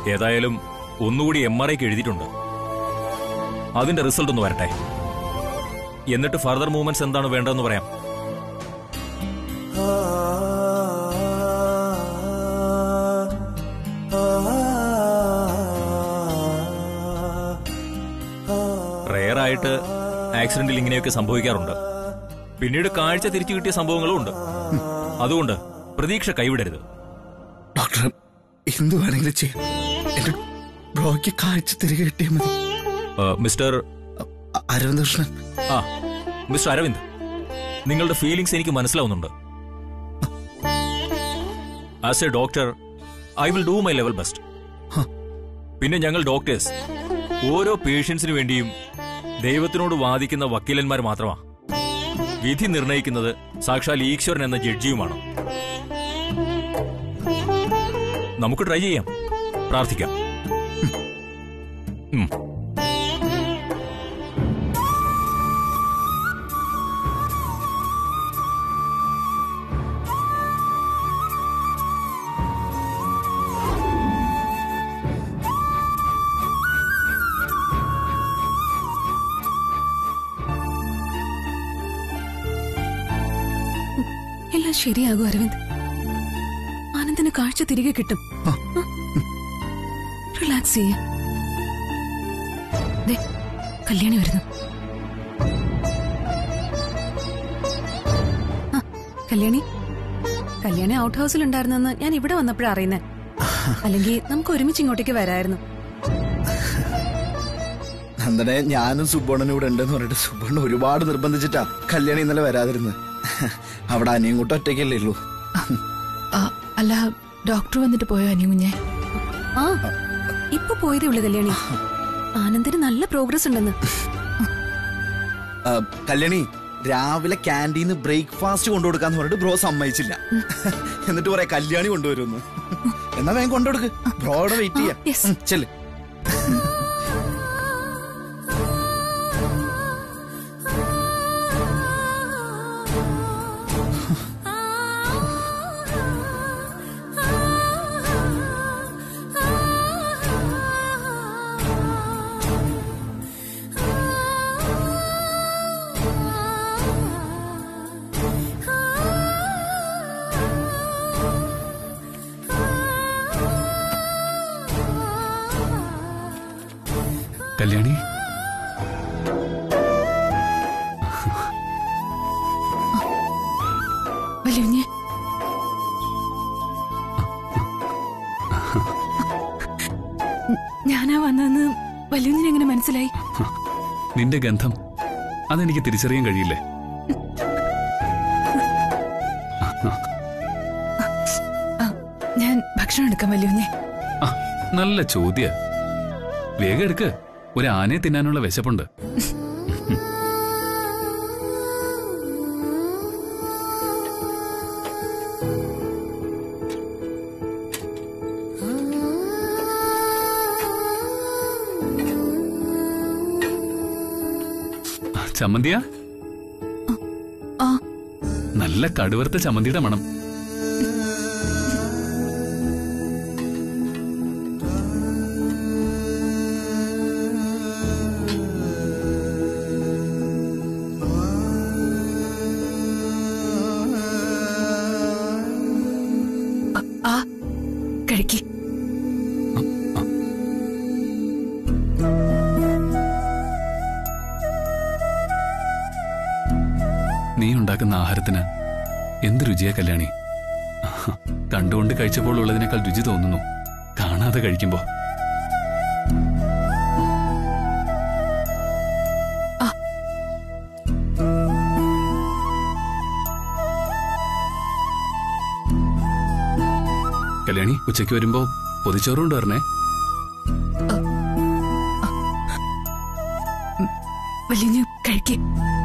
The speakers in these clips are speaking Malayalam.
ഏതായാലും ഒന്നുകൂടി എം ആർ ഐക്ക് എഴുതിയിട്ടുണ്ട് അതിന്റെ റിസൾട്ട് ഒന്ന് വരട്ടെ എന്നിട്ട് ഫർദർ മൂവ്മെന്റ്സ് എന്താണ് വേണ്ടതെന്ന് പറയാം റെയറായിട്ട് ആക്സിഡന്റിൽ ഇങ്ങനെയൊക്കെ സംഭവിക്കാറുണ്ട് പിന്നീട് കാഴ്ച തിരിച്ചു കിട്ടിയ സംഭവങ്ങളും ഉണ്ട് അതുകൊണ്ട് പ്രതീക്ഷ കൈവിടരുത് ഡോക്ടർ എന്ത് വേണമെങ്കിലും ചെയ്യാം എന്റെ ബ്രോയ്ക്ക് കാഴ്ച തിരികെ കിട്ടിയാൽ മതി ആ, മിസ്റ്റർ അ- അരവിന്ദ് കൃഷ്ണൻ ആ മിസ്റ്റർ അരവിന്ദ് നിങ്ങളുടെ ഫീലിംഗ്സ് എനിക്ക് മനസ്സിലാവുന്നുണ്ട് as a doctor I will do my level best ഹ. പിന്നെ ഞങ്ങൾ ഡോക്ടേഴ്സ് ഓരോ പേഷ്യൻസിനു വേണ്ടിയും ദൈവത്തിനോട് വാദിക്കുന്ന വക്കീലന്മാർ മാത്രമാ വിധി നിർണയിക്കുന്നത് സാക്ഷാൽ ഈശ്വരൻ എന്ന ജഡ്ജിയുമാണ് നമുക്ക് ട്രൈ ചെയ്യാം പ്രാർത്ഥിക്കാം ഉം. എല്ലാം ശരിയാകും അരവിന്ദ് ആനന്ദിന് കാഴ്ച തിരികെ കിട്ടും റിലാക്സ് ചെയ്യ ദേ, കല്യാണി വരുന്നു ആ, കല്യാണി കല്യാണി ഔട്ട് ഹൗസിൽ ഉണ്ടായിരുന്നെന്ന് ഞാൻ ഇവിടെ വന്നപ്പോഴാ അറിയുന്നേ അല്ലെങ്കിൽ നമുക്ക് ഒരുമിച്ച് ഇങ്ങോട്ടേക്ക് വരായിരുന്നു നന്ദനെ ഞാനും സുബണ്ണനും ഇവിടെ ഉണ്ടെന്ന് പറഞ്ഞിട്ട് സുബണ്ണ ഒരുപാട് നിർബന്ധിച്ചിട്ടാ കല്യാണം ഇന്നലെ വരാതിരുന്നത് അവിടെ അനിയും കൂട്ടം ഒറ്റയ്ക്കല്ലേ ഉള്ളൂ ആ, അല്ല ഡോക്ടർ വന്നിട്ട് പോയോ അനികുഞ്ഞെ ആ ഇപ്പൊ പോയതേ ഉള്ളു കല്യാണി ആനന്ദിന് നല്ല പ്രോഗ്രസ് ഉണ്ടെന്ന് ആ, കല്യാണി രാവിലെ ക്യാൻറ്റീന്ന് ബ്രേക്ക്ഫാസ്റ്റ് കൊണ്ടുകൊടുക്കാന്ന് പറഞ്ഞിട്ട് ബ്രോ സമ്മതിച്ചില്ല എന്നിട്ട് പറയാ കല്യാണി കൊണ്ടുവരുമെന്ന് എന്നാ വേഗം കൊണ്ടുകൊടുക്ക് ബ്രോ അവിടെ വെയിറ്റ് ആ, ചെയ്യാം yes. ഉം, ചെല്ല് കല്യാണി വലിയ ഞാനാ വന്നതെന്ന് വലിയ എങ്ങനെ മനസ്സിലായി നിന്റെ ഗന്ധം അതെനിക്ക് തിരിച്ചറിയാൻ കഴിയില്ലേ ആ, ഞാൻ ഭക്ഷണം എടുക്കാം വലിയ ആ നല്ല ചോദ്യ വേഗം എടുക്ക് ഒരു ആനയെ തിന്നാനുള്ള വിശപ്പുണ്ട് ചമ്മന്തിയാ ആ നല്ല കടുവറുത്ത ചമ്മന്തിയുടെ മണം ആ കഴിക്ക് നീ ഉണ്ടാക്കുന്ന ആഹാരത്തിന് എന്ത് രുചിയാ കല്യാണി കണ്ടുകൊണ്ട് കഴിച്ചപ്പോൾ ഉള്ളതിനേക്കാൾ രുചി തോന്നുന്നു കാണാതെ കഴിക്കുമ്പോ ആ. കല്യാണി ഉച്ചയ്ക്ക് വരുമ്പോ പൊതിച്ചോറ് കൊണ്ടുവരണേ വലിയ കഴിക്ക്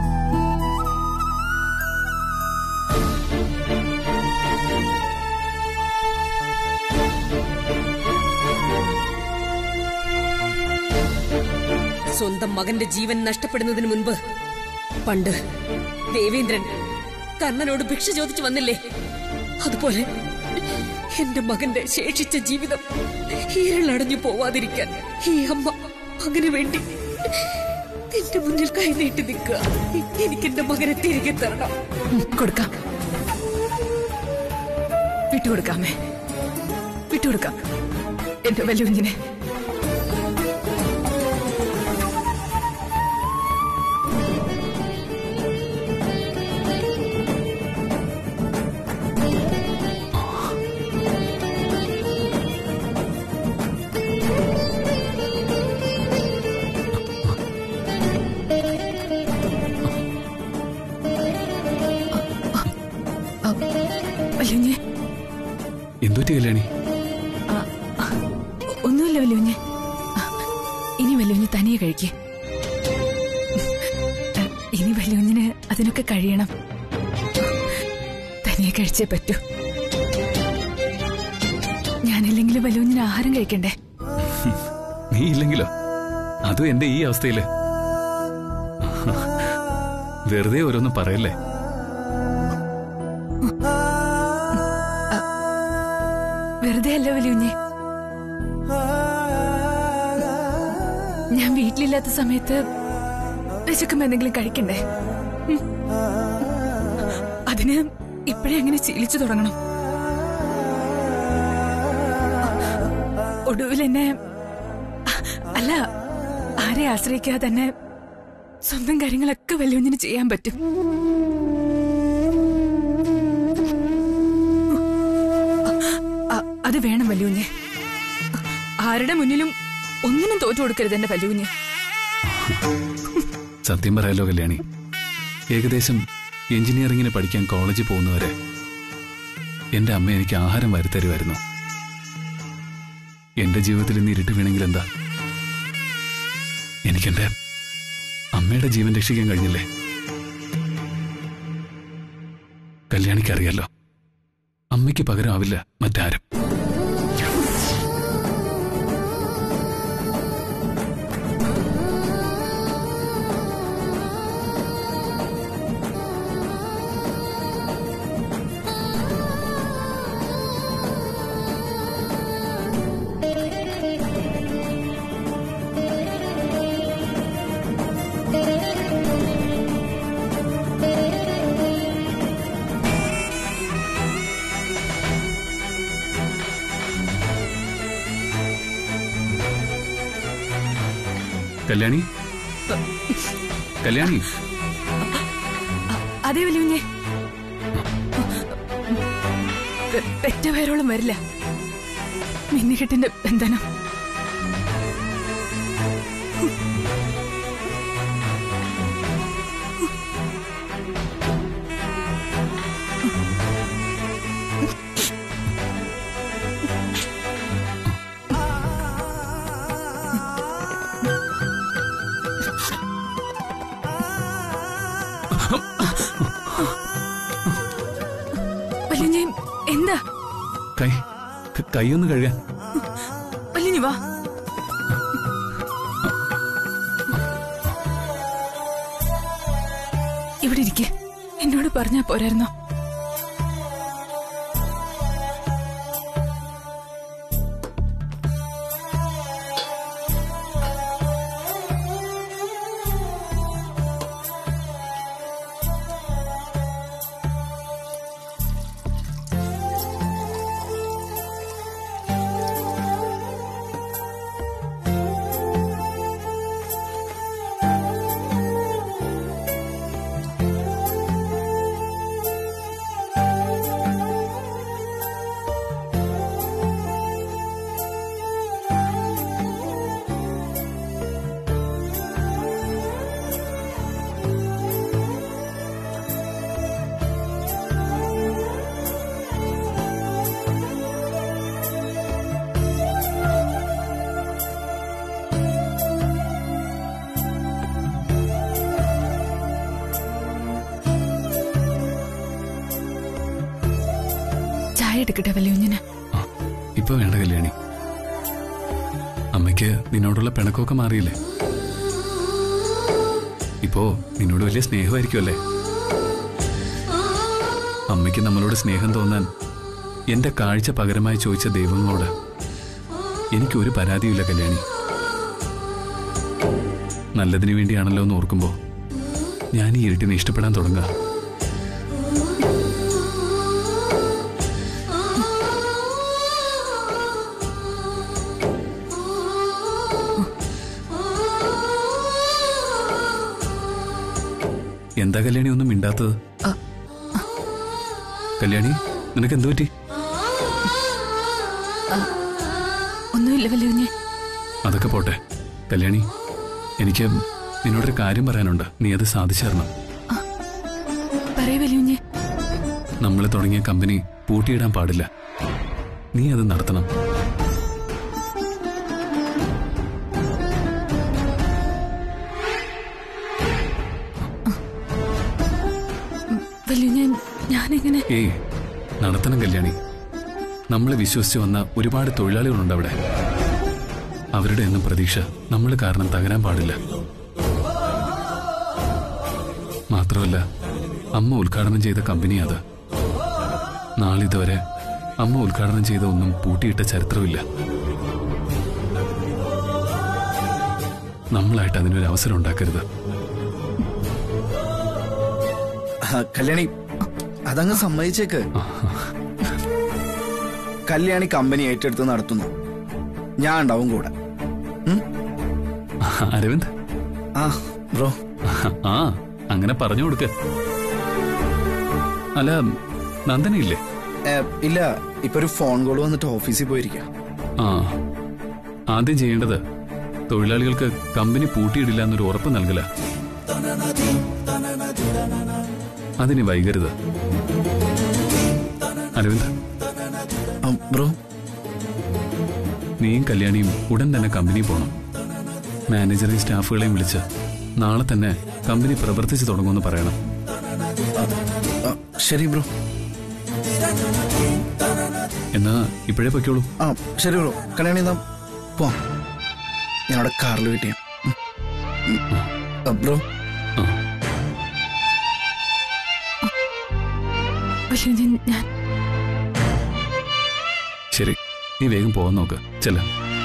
സ്വന്തം മകന്റെ ജീവൻ നഷ്ടപ്പെടുന്നതിന് മുൻപ് പണ്ട് ദേവേന്ദ്രൻ കർണനോട് ഭിക്ഷ ചോദിച്ചു വന്നില്ലേ അതുപോലെ എന്റെ മകന്റെ ശേഷിച്ച ജീവിതം ഈരളടഞ്ഞു പോവാതിരിക്കാൻ ഈ അമ്മ മകന് വേണ്ടി നിന്റെ മുന്നിൽ കൈനീട്ടി നിൽക്കുക എനിക്ക് എന്റെ മകനെ തിരികെ തരണം ഉം, കൊടുക്കാം വിട്ടുകൊടുക്കാമേ വിട്ടുകൊടുക്കാം എന്റെ വലിയ കുഞ്ഞിനെ ആ, വലിയ കുഞ്ഞെ എന്തുപറ്റി കല്യാണി ഒന്നുമില്ല വലിയ ഇനി വലിയ തനിയെ കഴിക്കേ ഇനി വലിയ അതിനൊക്കെ കഴിയണം തനിയെ കഴിച്ചേ പറ്റൂ ഞാനില്ലെങ്കിലും വലിയ ആഹാരം കഴിക്കണ്ടേ നീ ഇല്ലെങ്കിലോ അതും എന്റെ ഈ അവസ്ഥയില് വെറുതെ ഓരോന്നും പറയല്ലേ വെറുതെ അല്ല വലിയ ഞാൻ വീട്ടിലില്ലാത്ത സമയത്ത് വിശക്കുമ്പോ എന്തെങ്കിലും കഴിക്കണ്ടേ ഉം. അതിന് ഇപ്പോഴേ അങ്ങനെ ശീലിച്ചു തുടങ്ങണം ഒടുവിൽ എന്നെ അല്ല ആരെ ആശ്രയിക്കാതെ തന്നെ സ്വന്തം കാര്യങ്ങളൊക്കെ വലിയ ചെയ്യാൻ പറ്റും അ- അത് വേണം വല്യൂഞ്ഞ് ആരുടെ മുന്നിലും ഒന്നിനും തോറ്റു കൊടുക്കരുത് എന്റെ വല്യൂഞ്ഞ് സത്യം പറയാലോ കല്യാണി ഏകദേശം എഞ്ചിനീയറിംഗിന് പഠിക്കാൻ കോളേജിൽ പോകുന്നവരെ എന്റെ അമ്മ എനിക്ക് ആഹാരം വരുത്തരുമായിരുന്നു എന്റെ ജീവിതത്തിൽ ഇന്ന് ഇരുട്ട് വീണെങ്കിൽ എന്താ എനിക്കെന്റെ അമ്മയുടെ ജീവൻ രക്ഷിക്കാൻ കഴിഞ്ഞില്ലേ കല്യാണിക്കറിയാലോ അമ്മയ്ക്ക് പകരമാവില്ല മറ്റാരും കല്യാണി കല്യാണി അതേ വല്യൂഞ്ഞ് പെറ്റ പേരോളം വരില്ല മിന്നുകെട്ടിന്റെ ബന്ധനം വല്യൂഞ്ഞ് എന്താ കൈ ക- കൈയൊന്ന് കഴുകാൻ വല്യൂഞ്ഞ് വാ ഇവിടെ ഇരിക്കെ എന്നോട് പറഞ്ഞാ പോരായിരുന്നോ ചായ എടുക്കട്ടെ വല്യൂഞ്ഞിന് ആ, ഇപ്പൊ വേണ്ട കല്യാണി അമ്മയ്ക്ക് നിന്നോടുള്ള പിണക്കമൊക്കെ മാറിയില്ലേ ഇപ്പോ നിന്നോട് വലിയ സ്നേഹമായിരിക്കുമല്ലേ അമ്മയ്ക്ക് നമ്മളോട് സ്നേഹം തോന്നാൻ എന്റെ കാഴ്ച പകരമായി ചോദിച്ച ദൈവങ്ങളോട് എനിക്കൊരു പരാതിയില്ല കല്യാണി നല്ലതിനു വേണ്ടിയാണല്ലോ എന്ന് ഓർക്കുമ്പോൾ ഞാൻ ഈ ഇരുട്ടിനെ ഇഷ്ടപ്പെടാൻ തുടങ്ങുക എന്താ കല്യാണി ഒന്നും മിണ്ടാത്തത് കല്യാണി നിനക്ക് എന്തു പറ്റി ഒന്നുമില്ല വല്യുഞ്ഞെ അതൊക്കെ പോട്ടെ കല്യാണി എനിക്ക് നിന്നോടൊരു കാര്യം പറയാനുണ്ട് നീ അത് സാധിച്ചു തരണം പറയൂ വല്യുഞ്ഞെ നമ്മൾ തുടങ്ങിയ കമ്പനി പൂട്ടിയിടാൻ പാടില്ല നീ അത് നടത്തണം വല്യുഞ്ഞെ ഞാനെങ്ങനെ ഏയ് നടത്തണം കല്യാണി നമ്മളെ വിശ്വസിച്ച് വന്ന ഒരുപാട് തൊഴിലാളികളുണ്ട് അവിടെ അവരുടെ ഒന്നും പ്രതീക്ഷ നമ്മൾ കാരണം തകരാൻ പാടില്ല മാത്രമല്ല അമ്മ ഉദ്ഘാടനം ചെയ്ത കമ്പനി അത് നാളിതുവരെ അമ്മ ഉദ്ഘാടനം ചെയ്ത ഒന്നും പൂട്ടിയിട്ട ചരിത്രമില്ല നമ്മളായിട്ട് അതിനൊരു അവസരം ഉണ്ടാക്കരുത് ആ, കല്യാണി അതങ്ങ് സമ്മതിച്ചേക്ക് കല്യാണി കമ്പനി ഏറ്റെടുത്ത് നടത്തുന്നു ഞാൻ ഉണ്ടാവും കൂടെ ഉം? അരവിന്ദ് ആ ബ്രോ ആ അങ്ങനെ പറഞ്ഞു കൊടുക്ക അല്ല നന്ദന ഇല്ലേ ഏ, ഇല്ല ഇപ്പൊ ഒരു ഫോൺ കോൾ വന്നിട്ട് ഓഫീസിൽ പോയിരിക്കാം ആ ആദ്യം ചെയ്യേണ്ടത് തൊഴിലാളികൾക്ക് കമ്പനി പൂട്ടിയിടില്ല എന്നൊരു ഉറപ്പ് നൽകല അതിന് വൈകരുത് അരവിന്ദ് ആ, ബ്രോ നീയും കല്യാണിയും ഉടൻ തന്നെ കമ്പനി പോകണം മാനേജറെയും സ്റ്റാഫുകളെയും വിളിച്ച് നാളെ തന്നെ കമ്പനി പ്രവർത്തിച്ചു തുടങ്ങുമെന്ന് പറയണം ആ, ശരി ബ്രോ എന്നാ ഇപ്പോഴേ പൊയ്ക്കോളൂ ആ ശരി ബ്രോ കല്യാണി എന്നാ പോവാം ഞാനവിടെ കാറിൽ വെയിറ്റ് ചെയ്യാം ഉം. ഉം. ആ, ബ്രോ ആ വല്യുഞ്ഞെ ഞാൻ ശരി നീ വേഗം പോകാൻ നോക്ക് ചെല്ലാം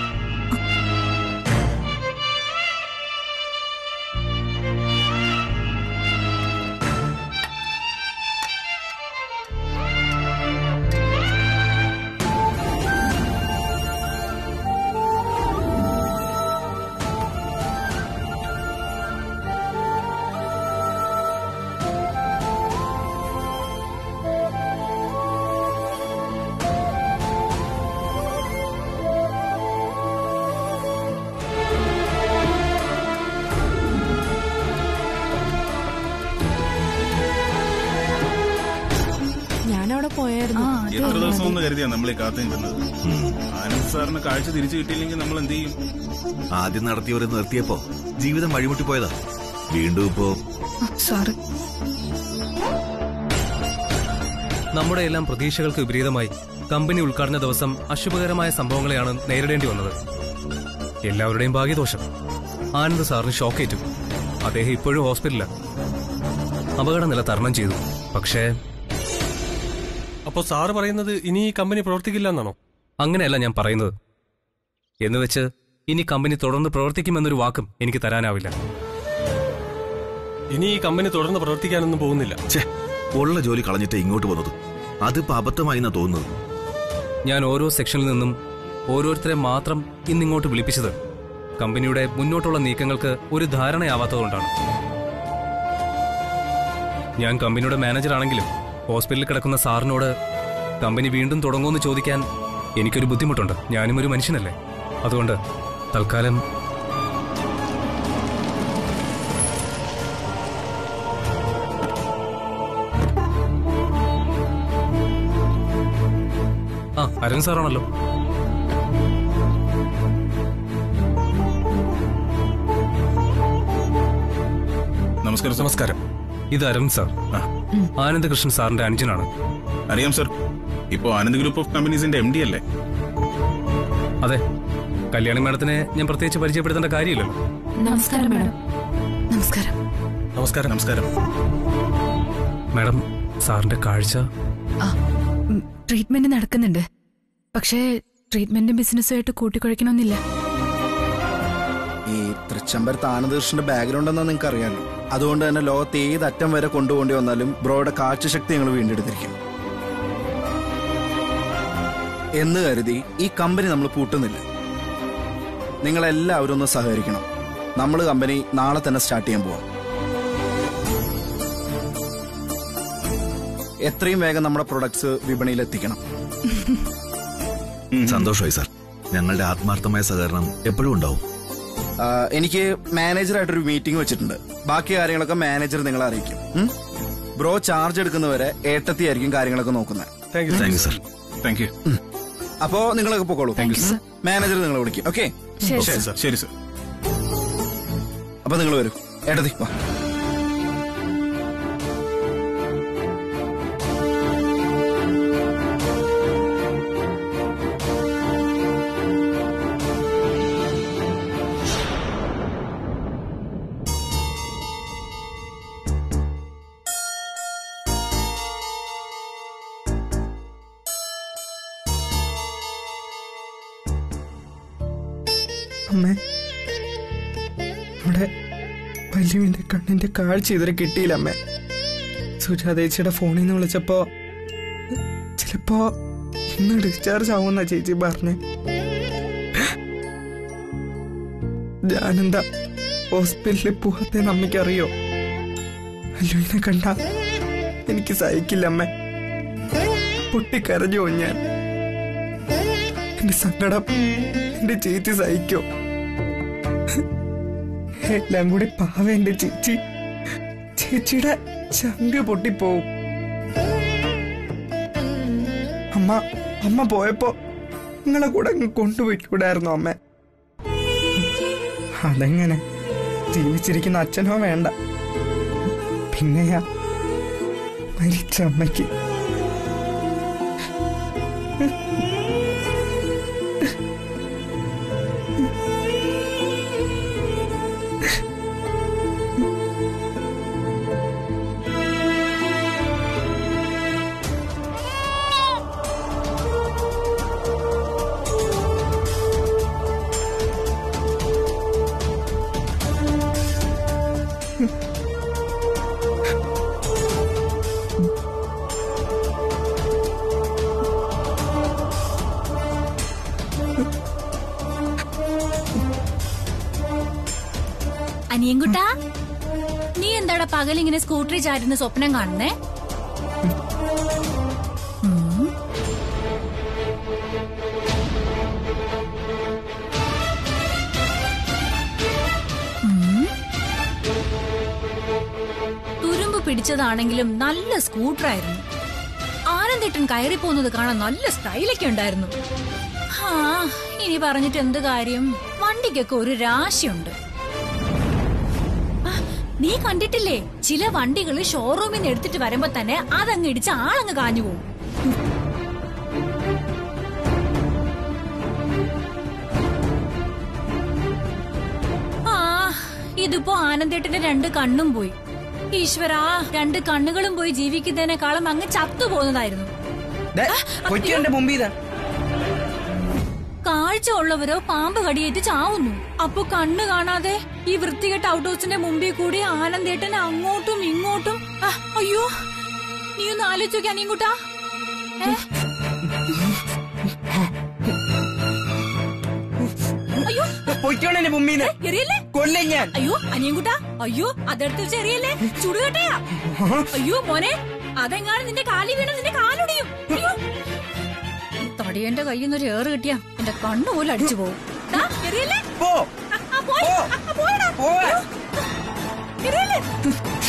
ഞാനവിടെ പോയായിരുന്നു എത്ര ദിവസം ഒന്ന് കരുതിയാ നമ്മൾ ഈ കാത്തു നിൽക്കുന്നത് ആനന്ദ് സാറിന് കാഴ്ച തിരിച്ചു കിട്ടിയില്ലെങ്കിൽ നമ്മൾ എന്ത് ചെയ്യും ആദ്യം നടത്തിയവരെ നിർത്തിയപ്പോ ജീവിതം വഴിമുട്ടി പോയതാ വീണ്ടും ഇപ്പോ സോറി നമ്മുടെ എല്ലാം പ്രതീക്ഷകൾക്ക് വിപരീതമായി കമ്പനി ഉദ്ഘാടന ദിവസം അശുഭകരമായ സംഭവങ്ങളെയാണ് നേരിടേണ്ടി വന്നത് എല്ലാവരുടെയും ഭാഗ്യദോഷം ആനന്ദ് സാറിന് ഷോക്കേറ്റു അദ്ദേഹം ഇപ്പോഴും ഹോസ്പിറ്റലില്ല അപകട നില തരണം ചെയ്തു പക്ഷേ അപ്പോ സാറ് പറയുന്നത് ഇനി ഈ കമ്പനി പ്രവർത്തിക്കില്ല എന്നാണോ അങ്ങനെയല്ല ഞാൻ പറയുന്നത് എന്നുവെച്ച് ഇനി കമ്പനി തുടർന്ന് പ്രവർത്തിക്കുമെന്നൊരു വാക്കും എനിക്ക് തരാനാവില്ല ഇനി ഈ കമ്പനി തുടർന്ന് പ്രവർത്തിക്കാനൊന്നും പോകുന്നില്ല ഛേ ഉള്ള ജോലി കളഞ്ഞിട്ട് ഇങ്ങോട്ട് വന്നത് അതിപ്പോ അബദ്ധമായി എന്നാ തോന്നുന്നത് ഞാൻ ഓരോ സെക്ഷനിൽ നിന്നും ഓരോരുത്തരെ മാത്രം ഇന്നിങ്ങോട്ട് വിളിപ്പിച്ചത് കമ്പനിയുടെ മുന്നോട്ടുള്ള നീക്കങ്ങൾക്ക് ഒരു ധാരണയാവാത്തതുകൊണ്ടാണ് ഞാൻ കമ്പനിയുടെ മാനേജറാണെങ്കിലും ഹോസ്പിറ്റലിൽ കിടക്കുന്ന സാറിനോട് കമ്പനി വീണ്ടും തുടങ്ങുമെന്ന് ചോദിക്കാൻ എനിക്കൊരു ബുദ്ധിമുട്ടുണ്ട് ഞാനും ഒരു മനുഷ്യനല്ലേ അതുകൊണ്ട് തൽക്കാലം ആ അരുൺ സാറാണല്ലോ നമസ്കാരം സാർ. നമസ്കാരം ഇത് അരുൺ സാർ ആ, ആനന്ദകൃഷ്ണൻ സാറിന്റെ അനുജനാണ് അറിയാം സർ ഇപ്പോ ആനന്ദ് ഗ്രൂപ്പ് ഓഫ് കമ്പനീസിന്റെ എം ഡി അല്ലേ അതെ കല്യാണി മാഡത്തിനെ ഞാൻ പ്രത്യേകിച്ച് പരിചയപ്പെടുത്തേണ്ട കാര്യമില്ലല്ലോ നമസ്കാരം മാഡം നമസ്കാരം നമസ്കാരം നമസ്കാരം മാഡം സാറിന്റെ കാഴ്ച ആ ഉം, ട്രീറ്റ്മെന്റ് നടക്കുന്നുണ്ട് പക്ഷേ ട്രീറ്റ്മെന്റും ബിസിനസ്സുമായിട്ട് കൂട്ടിക്കുഴയ്ക്കണമെന്നില്ല ഈ തൃച്ചംബരത്ത് ആനന്ദകൃഷ്ണന്റെ ബാക്ക്ഗ്രൗണ്ട് എന്നാ നിങ്ങൾക്ക് അറിയാമല്ലോ അതുകൊണ്ട് തന്നെ ലോകത്ത് ഏത് അറ്റം വരെ കൊണ്ടുപോകേണ്ടി വന്നാലും ബ്രോയുടെ കാഴ്ചശക്തി ഞങ്ങൾ വീണ്ടെടുത്തിരിക്കും എന്ന് കരുതി ഈ കമ്പനി നമ്മൾ പൂട്ടുന്നില്ല നിങ്ങളെല്ലാവരും ഒന്ന് സഹകരിക്കണം നമ്മൾ കമ്പനി നാളെ തന്നെ സ്റ്റാർട്ട് ചെയ്യാൻ പോവാം എത്രയും വേഗം നമ്മുടെ പ്രൊഡക്ട്സ് വിപണിയിൽ എത്തിക്കണം സന്തോഷമായി സാർ ഞങ്ങളുടെ ആത്മാർത്ഥമായ സഹകരണം എപ്പോഴും ഉണ്ടാവും ആ, എനിക്ക് മാനേജറായിട്ടൊരു മീറ്റിംഗ് വെച്ചിട്ടുണ്ട് ബാക്കി കാര്യങ്ങളൊക്കെ മാനേജർ നിങ്ങളെ അറിയിക്കും ഉം? ബ്രോ ചാർജ് എടുക്കുന്നവരെ ഏട്ടത്തി ആയിരിക്കും കാര്യങ്ങളൊക്കെ നോക്കുന്നത് thank you thank you sir thank you അപ്പോ നിങ്ങളൊക്കെ പോക്കോളൂ മാനേജർ നിങ്ങളെ വിളിക്കും ഓക്കെ ശരി ശരി സാർ ശരി സാർ അപ്പൊ നിങ്ങൾ വരൂ ഏട്ടത്തി വാ അമ്മേ ഇവിടെ വല്യുവിന്റെ കണ്ണിന്റെ കാഴ്ച ഇതുവരെ കിട്ടിയില്ല അമ്മേ സുജാതേച്ചിയുടെ ഫോണിൽ നിന്ന് വിളിച്ചപ്പോ ചിലപ്പോ ഇന്ന് ഡിസ്ചാർജ് ആവുന്ന ചേച്ചി പറഞ്ഞേ ഞാനെന്താ ഹോസ്പിറ്റലിൽ പോവാത്തേന്ന് അമ്മയ്ക്ക് അറിയോ വല്യുവിനെ കണ്ട എനിക്ക് സഹിക്കില്ല അമ്മേ പൊട്ടിക്കരഞ്ഞു പോവും ഞാൻ എന്റെ സങ്കടം എന്റെ ചേച്ചി സഹിക്കോ എല്ലാം കൂടി പാവ എന്റെ ചേച്ചി ചേച്ചിയുടെ ചങ്ക് പൊട്ടിപ്പോവും അമ്മ അമ്മ പോയപ്പോ നിങ്ങളെ കൂടെ അങ്ങ് കൊണ്ടുപോയിക്കൂടായിരുന്നു അമ്മ അതെങ്ങനെ ജീവിച്ചിരിക്കുന്ന അച്ഛനോ വേണ്ട പിന്നെയാ മരിച്ച അമ്മയ്ക്ക് അനിയൻകുട്ടാ നീ എന്താടാ പകലിങ്ങനെ സ്കൂട്ടറിൽ ചാരുന്ന സ്വപ്നം കാണുന്നേ ഉം. ഉം. തുരുമ്പ് പിടിച്ചതാണെങ്കിലും നല്ല സ്കൂട്ടറായിരുന്നു ആനന്ദേട്ടൻ കയറി പോകുന്നത് കാണാൻ നല്ല സ്റ്റൈലൊക്കെ ഉണ്ടായിരുന്നു ആ ഇനി പറഞ്ഞിട്ട് എന്ത് കാര്യം വണ്ടിക്കൊക്കെ ഒരു രാശിയുണ്ട് ആ, നീ കണ്ടിട്ടില്ലേ ചില വണ്ടികൾ ഷോറൂമിൽ നിന്ന് എടുത്തിട്ട് വരുമ്പോ തന്നെ അതങ്ങ് ഇടിച്ച് ആളങ്ങ് കാഞ്ഞു പോകും ആ ഇതിപ്പോ ആനന്ദേട്ടന്റെ രണ്ട് കണ്ണും പോയി ഈശ്വരാ രണ്ട് കണ്ണുകളും പോയി ജീവിക്കുന്നതിനേക്കാളും അങ്ങ് ചത്തു പോകുന്നതായിരുന്നു കൊച്ചിയുടെ മുമ്പിൽ ഇതാ കാഴ്ച ഉള്ളവരോ പാമ്പ് കടിയേറ്റ് ചാവുന്നു അപ്പൊ കണ്ണ് കാണാതെ ഈ വൃത്തികെട്ട ഔട്ട് ഹൗസിന്റെ മുമ്പിൽ കൂടി ആനന്ദേട്ടൻ അങ്ങോട്ടും ഇങ്ങോട്ടും ആ, അയ്യോ നീ ഒന്ന് ആലോചിച്ച് നോക്കി അനിയൻകുട്ടാ ഏ? അയ്യോ പൊയ്ക്കോണെന്റെ മുമ്പിന്ന് എറിയല്ലേ കൊല്ലും ഞാൻ അയ്യോ അനിയൻകുട്ടാ അയ്യോ അതെടുത്ത് വെച്ച് എറിയല്ലേ ചുടുകട്ടയാ അയ്യോ മോനെ അതെങ്ങാനും നിന്റെ കാലി വീണ് നിന്റെ കാലൊടിയും അയ്യോ ഈ തടിയന്റെ കയ്യിൽ നിന്ന് ഒരു ഏറ് കിട്ടിയാ എന്റെ കണ്ണു പോലും അടിച്ചു പോകും ദാ, എറിയല്ലേ പോ ആ, ആ, പോയി. ആ, ആ, പോയെടാ. പോവാൻ. അയ്യോ. എറിയല്ലേ